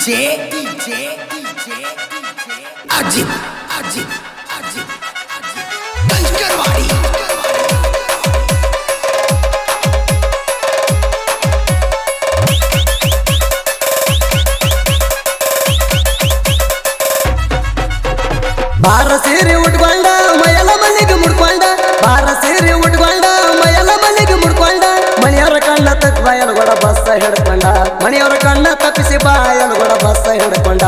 DJ, DJ, DJ, Ajit Ajit Ajit Ajit कंकरवाड़ी ಬಾರ ಸೀರೆ ಉಟ್ಕೊಂಡ ಮೈಯಲ ಮನೆಗೆ ಮುಡ್ಕೊಂಡ ಬಾರ ಸೀರೆ ಉಟ್ಕೊಂಡ ಮೈಯಲ ಮನೆಗೆ ಮುಡ್ಕೊಂಡ ಮಣಿಯವರ ಕಣ್ಣ ತಕ್ಕ ಬಾಯಲ್ಗೊಡ ಬಸ್ಸ ಹಿಡ್ಕೊಂಡ ಮಣಿಯವರ ಕಣ್ಣ ತಪ್ಪಿಸಿ ಬಾಯಲ್ಗೊಡ ಬಸ್ಸ ಹಿಡ್ಕೊಂಡ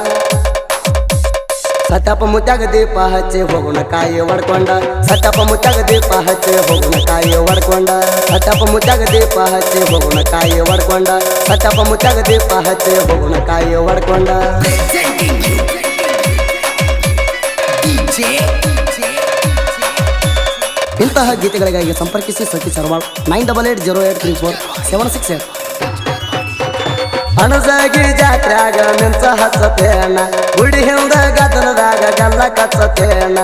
ಸತ್ಯಪ್ಪ ಮುತ್ಯಾಗ ದೀಪ ಹಚ್ಚಿ ಹೋಗುಣ ಕಾಯಿ ಹೊಡ್ಕೊಂಡ ಸತ್ಯಪ್ಪ ಮುತ್ಯಾಗ ದೀಪ ಹಚ್ಚಿ ಹೋಗುಣ ಕಾಯಿ ಹೊಡ್ಕೊಂಡ ಸತ್ಯಪ್ಪ ಮುತ್ಯಾಗ ದೀಪ ಹಚ್ಚಿ ಹೋಗುಣ ಕಾಯಿ ಹೊಡ್ಕೊಂಡ ಸತ್ಯಪ್ಪ ಮುತ್ಯಾಗ ದೀಪ ಹಚ್ಚಿ ಹೋಗುಣ ಕಾಯಿ ಹೊಡ್ಕೊಂಡ presenting you DJ, DJ, ಇಂತಹ ಗೀತೆಗಳಿಗಾಗಿ ಸಂಪರ್ಕಿಸಿ ಸತಿ ಸರ್ವಾಳ್ nine double eight zero eight three four seven six eight ಅಣಸಾಗಿ ಜಾತ್ರ್ಯಾಗ ಮಿಂಚ ಹಚ್ಚತೇನ ಗುಡಿ ಹಿಂದ ಗದನದಾಗ ಗಲ್ಲ ಕಚ್ಚತೇನ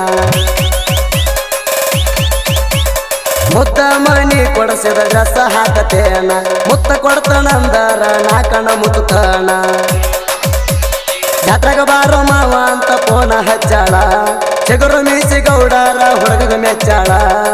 ಮುತ್ತ ಮಣಿ ಕೊಡಸಿದ ಡ್ರೆಸ್ ಹಾಕತೇನ ಮುತ್ತ ಕೊಡ್ತಾನಂದರ ನಾಕಣ ಮುತ್ತನ ಜಾತ್ರೆಗ ಬಾರೋ ಮಾವ ಅಂತ ಫೋನ ಹಚ್ಚಾಳ ಚಿಗುರು ಮೀಸಿ ಗೌಡರ ಹುಡುಗ ಮೆಚ್ಚಾಳ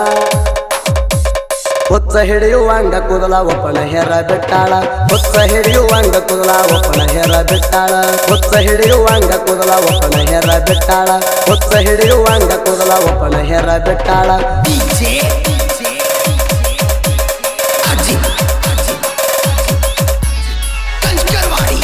ಹುಚ್ಚ ಹಿಡಿಯುವಂಗ ಕೂದಲ ಒಪ್ಪನ ಹೆರ ಬಿಟ್ಟಾಳ ಹುಚ್ಚ ಹಿಡಿಯುವಂಗ ಕೂದಲ ಒಪ್ಪನ ಹೆರ ಬಿಟ್ಟಾಳ ಹುಚ್ಚ ಹಿಡಿಯುವಂಗ ಕೂದಲ ಒಪ್ಪನ ಹೆರ ಬಿಟ್ಟಾಳ ಹುಚ್ಚ ಹಿಡಿಯುವಂಗ ಕೂದಲ ಒಪ್ಪನ ಹೆರ ಬಿಟ್ಟಾಳ DJ, DJ, अजित अजित कंकरवाड़ी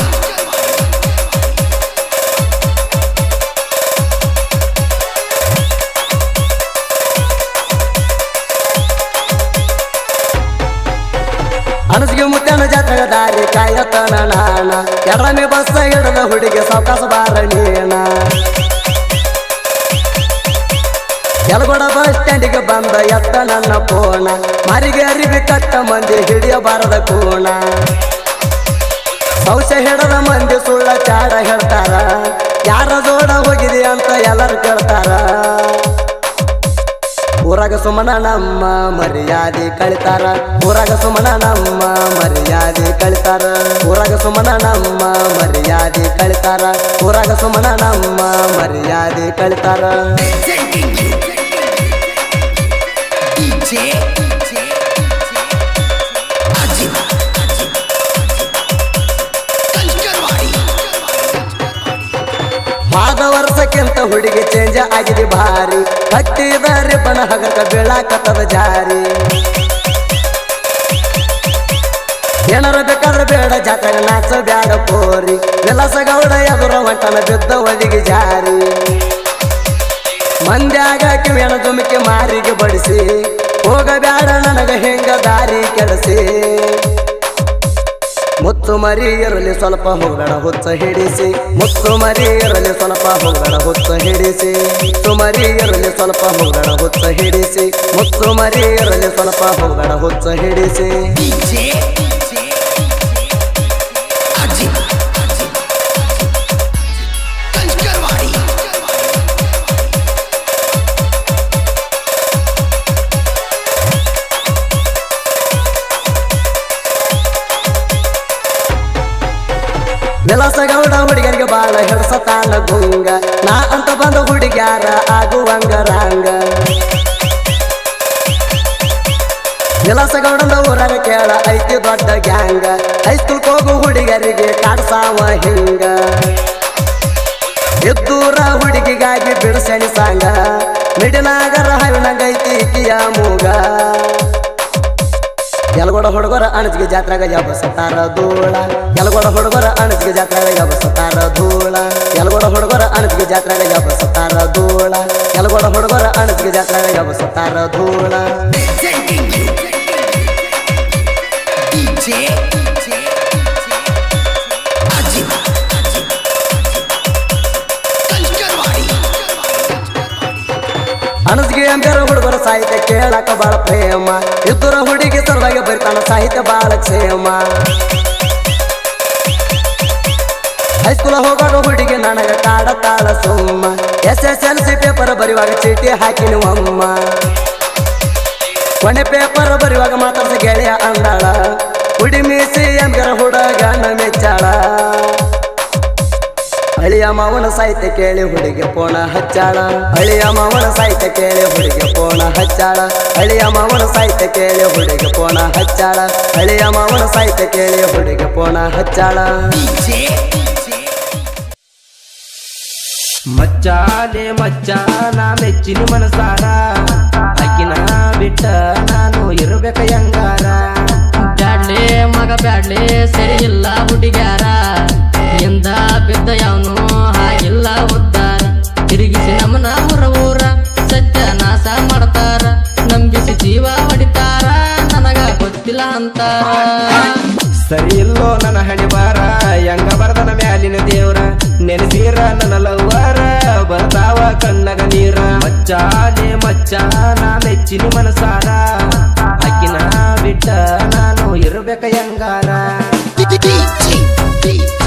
ಅನಸಿಗೆ ಮುತ್ತನ ಜಾತ್ರೆಗ ದಾರಿ ಕಾಯತನ ನಾನ ಎಡಮೆ ಬಸ್ಸ ಹಿಡದ ಹುಡುಗಿ ಸಾವಕಾಸ ಬಾರ ನೀನ ಯಲಗೋಡ ಬಸ್ ಸ್ಟ್ಯಾಂಡಿಗೆ ಬಂದ ಎತ್ತ ನನ್ನ ಪೋಣ ಮಾರಿಗೆ ಅರಿವಿ ಕಟ್ಟ ಮಂದಿ ಹಿಡಿಯಬಾರದ ಕೋಣ ಸೌಸೆ ಹಿಡದ ಮಂದಿ ಸುಳ್ಳ ಚಾಡ ಹೇಳ್ತಾರ ಯಾರ ಜೋಡ ಹೋಗಿದೆ ಅಂತ ಎಲ್ಲರೂ ಕೇಳ್ತಾರ ಊರಾಗ ಸುಮನ ನಮ್ಮ ಮರ್ಯಾದೆ ಕಳಿತಾರ ಊರಾಗ ಸುಮನ ನಮ್ಮ ಮರ್ಯಾದೆ ಕಳಿತಾರ ಊರಾಗ ಸುಮನ ನಮ್ಮ ಮರ್ಯಾದೆ ಕಳಿತಾರ ಊರಾಗ ಸುಮನ ನಮ್ಮ ಮರ್ಯಾದೆ ಕಳಿತಾರ presenting you DJ, DJ, Ajit Ajit कंकरवाड़ी ಹೋದ ವರ್ಷಕ್ಕಿಂತ ಹುಡುಗಿ ಚೇಂಜ್ ಆಗಿದೆ ಭಾರಿ ಕಟ್ಟಿದಾರೆ ಬಣ ಹಗಕ ಬೀಳಾಕತ್ತದ ಜಾರಿ ಏನಾರ ಬೇಕಾದ್ರೆ ಬೇಡ ಜಾತ್ರೆಗ ನಾಚ ಬ್ಯಾಡ ಪೋರಿ ವಿಲಾಸ ಗೌಡ ಎದುರ ಹೊಂಟನ ಬಿದ್ದ ಒದಿಗೆ ಜಾರಿ ಮಂದ್ಯಾಗ ಕಿವಿಯನ ದುಮಿಕೆ ಮಾರಿಗೆ ಬಡಿಸಿ ಹೋಗಬ್ಯಾಡ ನನಗ ಹೆಂಗ ದಾರಿ ಕೆಡಸಿ ಮುತ್ತು ಮರಿ ಇರಲಿ ಸ್ವಲ್ಪ ಹೋಗಬೇಡ ಹುಚ್ಚ ಹಿಡಿಸಿ ಮುತ್ತು ಮರಿ ಇರಲಿ ಸ್ವಲ್ಪ ಹೋಗಬೇಡ ಹುಚ್ಚ ಹಿಡಿಸಿ ಮುತ್ತು ಮರಿ ಇರಲಿ ಸ್ವಲ್ಪ ಹೋಗಬೇಡ ಹುಚ್ಚ ಹಿಡಿಸಿ ಮುತ್ತು ಮರಿ ಇರಲಿ ಸ್ವಲ್ಪ ಹೋಗಬೇಡ ಹುಚ್ಚ ಹಿಡಿಸಿ DJ, DJ, अजित अजित कंकरवाड़ी ವಿಲಾಸ ಗೌಡ ಹುಡುಗರಿಗೆ ಬಾಳ ಹಿಡ್ಸತಾನ ಗುಂಗ ನಾ ಅಂತ ಬಂದ ಹುಡುಗ್ಯಾರ ಆಗುವಂಗ ರಾಂಗ ವಿಲಾಸ ಗೌಡನ ಊರಾಗ ಕೇಳ ಐತಿ ದೊಡ್ಡ ಗ್ಯಾಂಗ ಹೈಸ್ಕೂಲ್ ಹೋಗು ಹುಡುಗರಿಗೆ ಕಾಡ್ಸಾವ ಹಿಂಗ ಎದ್ದೂರ ಹುಡುಗಿಗಾಗಿ ಬಿಡಸಣಿ ಸಾಂಗ ಮಿಡಿನಾಗರ ಹವಿನಂಗೈತಿ ಇಕಿಯ ಮೂಗ ಎಲ್ಗೋಡ ಹುಡುಗರ ಅಣಜಿಗೆ ಜಾತ್ರೆಗ ಯಬಸತಾರ ಧೂಳ ಎಲ್ಗೋಡ ಹುಡುಗರ ಅಣಜಿಗೆ ಜಾತ್ರೆಗ ಯಬಸತಾರ ಧೂಳ ಎಲ್ಗೋಡ ಹುಡುಗರ ಅಣಜಿಗೆ ಜಾತ್ರೆಗ ಯಬಸತಾರ ಧೂಳ ಎಲ್ಗೋಡ ಹುಡುಗರ ಅಣಜಿಗೆ ಜಾತ್ರೆಗ ಯಬಸತಾರ ಧೂಳ presenting you DJ, DJ, Ajit Ajit कंकरवाड़ी ಅಣಜಿಗೆ ಅಂಬೇರ ಹುಡುಗರ ಸಾಹಿತ್ಯ ಕೇಳಕ ಬಾಳ ಪ್ರೇಮ ಇದ್ದರ ಹುಡುಗಿ ಸಲುವಾಗಿ ಬರಿತಾನ ಸಾಹಿತ್ಯ ಬಾಳ ಕ್ಷೇಮ ಹೈಸ್ಕೂಲ್ ಹೋಗೋದು ಹುಡುಗಿ ನನಗ ಕಾಡತಾಳ ಸುಮ್ಮ S S L C paper ಬರೆಯುವಾಗ ಚೀಟಿ ಹಾಕಿನಿ ಅಮ್ಮ ಕೊನೆ ಪೇಪರ್ ಬರೆಯುವಾಗ ಮಾತಾಡ್ಸ ಗೆಳೆಯ ಅಂದಾಳ ಹುಡಿ ಮೀಸಿ ಎಂಗರ ಹುಡುಗನ ಮೆಚ್ಚಾಳ ಹಳಿಯ ಮಾವನ ಸಾಹಿತ್ಯ ಕೇಳಿ ಹುಡುಗಿ ಪೋಣ ಹಚ್ಚಾಳ ಹಳಿಯ ಮಾವನ ಸಾಹಿತ್ಯ ಕೇಳಿ ಹುಡುಗಿ ಪೋಣ ಹಚ್ಚಾಳ ಹಳಿಯ ಮಾವನ ಸಾಹಿತ್ಯ ಕೇಳಿ ಹುಡುಗಿ ಪೋಣ ಹಚ್ಚಾಳ ಹಳಿಯ ಮಾವನ ಸಾಹಿತ್ಯ ಕೇಳಿ ಹುಡುಗಿ ಪೋಣ ಹಚ್ಚಾಳ DJ, DJ. ಮಚ್ಚಾಲೆ ಮಚ್ಚಾನ ಮೆಚ್ಚಿನ ಮನಸಾರ ಅಕ್ಕಿನ ಬಿಟ್ಟ ನಾನು ಇರಬೇಕ ಹೆಂಗಾರ ಬ್ಯಾಡ್ಲೆ ಮಗ ಬ್ಯಾಡ್ಲೆ ಸರಿ ಇಲ್ಲ ಹುಡುಗ್ಯಾರ ಎಂದ ಬಿದ್ದ ಯಾವನು ಹಾಗಿಲ್ಲ ಉದ್ದಾರ ತಿರುಗಿಸಿ ನಮ್ಮನ ಊರ ಊರ ಸತ್ಯನಾಶ ಮಾಡ್ತಾರ ನಂಬಿಸಿ ಜೀವ ಹೊಡಿತಾರ ನನಗ ಗೊತ್ತಿಲ್ಲ ಅಂತಾರ ಸರಿ ಇಲ್ಲೋ ನನ್ನ ಹಣೆ ಬಾರ ಹೆಂಗ ಬರ್ದನ ಮ್ಯಾಲಿನ ದೇವ್ರ ನೆನೆಸೀರ ನನ್ನ ಲವ್ವರ ಬರ್ತಾವ ಕಣ್ಣಗ ನೀರ ಮಚ್ಚಾಲೆ ಮಚ್ಚಾನ ಮೆಚ್ಚಿನ ಮನಸಾರ ಅಕ್ಕಿನ ಬಿಟ್ಟ ನಾನು ಇರಬೇಕ ಹೆಂಗಾರ DJ, DJ.